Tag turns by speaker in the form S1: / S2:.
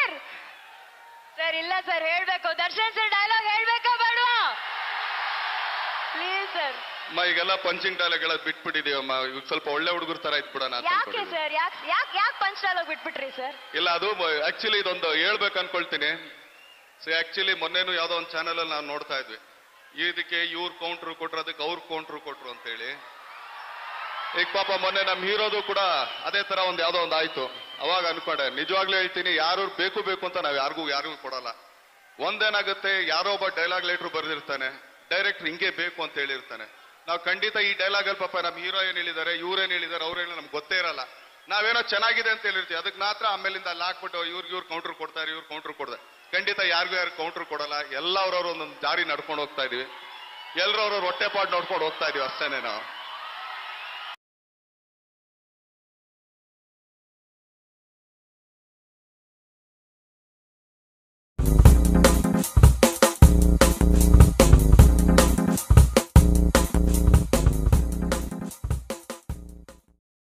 S1: Sir sir ಇಲ್ಲ sir ಹೇಳ್ಬೇಕು Darshan sir dialogue ಹೇಳ್ಬೇಕಾ ಬೇಡವಾ ಪ್ಲೀಸ್ ಸರ್
S2: ಅಮ್ಮ ಈಗೆಲ್ಲ ಪಂಚಿಂಗ್ ಡೈಲಾಗ್ ಹೇಳೋದು ಬಿಟ್ಬಿಟ್ಟಿದೀವಮ್ಮ ಈಗ ಸ್ವಲ್ಪ ಒಳ್ಳೆ ಹುಡುಗರ ತರ ಇದ್ಬಿಡೋಣ ಅಂತ
S1: ಯಾಕೆ
S2: ಅನ್ಕೊಂಡಿದ್ದೀನಿ.
S1: ಸರ್ ಯಾಕೆ ಯಾಕೆ ಯಾಕೆ ಪಂಚ್ ಡೈಲಾಗ್ ಬಿಟ್ಬಿಟ್ರಿ ಸರ್
S2: ಇಲ್ಲ ಅದು ಆಕ್ಚುಲಿ ಇದೊಂದು ಹೇಳ್ಬೇಕು ಅನ್ಕೊಳ್ತೀನಿ ಸೊ ಆಕ್ಚುಲಿ ಮೊನ್ನೆನು ಯಾವ್ದೋ ಒಂದು ಚಾನಲ್ ಅಲ್ಲಿ ನಾವು ನೋಡ್ತಾ ಇದ್ವಿ ಇದಕ್ಕೆ ಇವ್ರು ಕೌಂಟ್ರು ಕೊಟ್ರು ಅದಕ್ಕೆ ಅವ್ರು ಕೌಂಟ್ರು ಕೊಟ್ರು ಅಂತ ಹೇಳಿ ಈಗ ಪಾಪ ಮೊನ್ನೆ ನಮ್ ಹೀರೋದು ಕೂಡ ಅದೇ ತರ ಒಂದ್ ಯಾವ್ದೋ ಒಂದು ಆಯ್ತು ಅವಾಗ ಅನ್ಕೊಂಡೆ ನಿಜವಾಗ್ಲೂ ಹೇಳ್ತೀನಿ ಯಾರು ಬೇಕು ಬೇಕು ಅಂತ ನಾವ್ ಯಾರಿಗೂ ಯಾರಿಗೂ ಕೊಡಲ್ಲ ಒಂದೇನಾಗುತ್ತೆ ಯಾರೋ ಒಬ್ಬ ಡೈಲಾಗ್ ಲೇಟ್ರು ಬರೆದಿರ್ತಾನೆ ಡೈರೆಕ್ಟರ್ ಹಿಂಗೆ ಬೇಕು ಅಂತ ಹೇಳಿರ್ತಾನೆ ನಾವು ಖಂಡಿತ ಈ ಡೈಲಾಗ್ ಅಲ್ಲಿ ಪಾಪ ನಮ್ ಹೀರೋ ಏನ್ ಹೇಳಿದಾರೆ ಇವ್ರೇನ್ ಹೇಳಿದಾರೆ ಅವ್ರೇನು ನಮ್ಗೆ ಗೊತ್ತೇ ಇರಲ್ಲ ನಾವೇನೋ ಚೆನ್ನಾಗಿದೆ ಅಂತ ಹೇಳಿರ್ತೀವಿ ಅದಕ್ಕೆ ಮಾತ್ರ ಆಮೇಲಿಂದ ಅಲ್ಲಿ ಹಾಕ್ಬಿಟ್ಟು ಇವ್ರಿಗೆ ಇವ್ರು ಕೌಂಟರ್ ಕೊಡ್ತಾರೆ ಇವ್ರು ಕೌಂಟರ್ ಕೊಡ್ತಾರೆ ಖಂಡಿತ ಯಾರಿಗೂ ಯಾರು ಕೌಂಟರ್ ಕೊಡಲ್ಲ ಎಲ್ಲ ಅವ್ರವ್ರ ಒಂದೊಂದು ದಾರಿ ನಡ್ಕೊಂಡು ಹೋಗ್ತಾ ಇದೀವಿ ಎಲ್ಲರೂ ಅವ್ರವ್ರ ಹೊಟ್ಟೆಪಾಡು ನೋಡ್ಕೊಂಡು ಹೋಗ್ತಾ ಇದೀವಿ ಅಷ್ಟೇನೆ ನಾವು